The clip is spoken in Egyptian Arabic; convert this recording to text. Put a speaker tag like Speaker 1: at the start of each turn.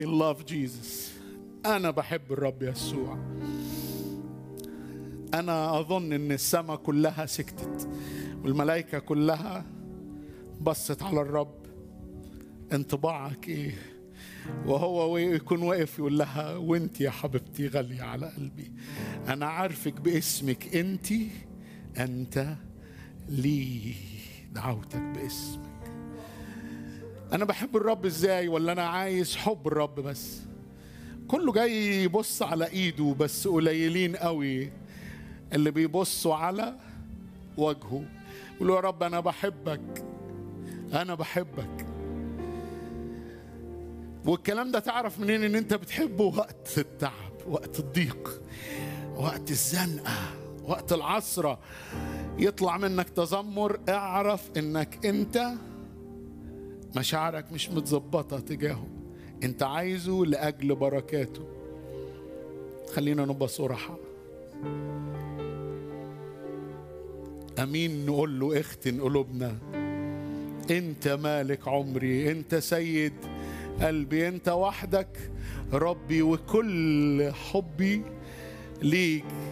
Speaker 1: I love Jesus أنا بحب الرب يسوع أنا أظن إن السماء كلها سكتت والملائكة كلها بصت على الرب انطباعك إيه وهو يكون واقف يقول لها وانت يا حبيبتي غالية على قلبي أنا عارفك باسمك انت أنت لي دعوتك باسمك أنا بحب الرب إزاي ولا أنا عايز حب الرب بس كله جاي يبص على إيده بس قليلين قوي اللي بيبصوا على وجهه يقولوا يا رب أنا بحبك أنا بحبك والكلام ده تعرف منين ان انت بتحبه وقت التعب وقت الضيق وقت الزنقه وقت العصره يطلع منك تذمر اعرف انك انت مشاعرك مش متظبطه تجاهه انت عايزه لاجل بركاته خلينا نبقى صراحه امين نقول له اختن قلوبنا انت مالك عمري انت سيد قلبي انت وحدك ربي وكل حبي ليك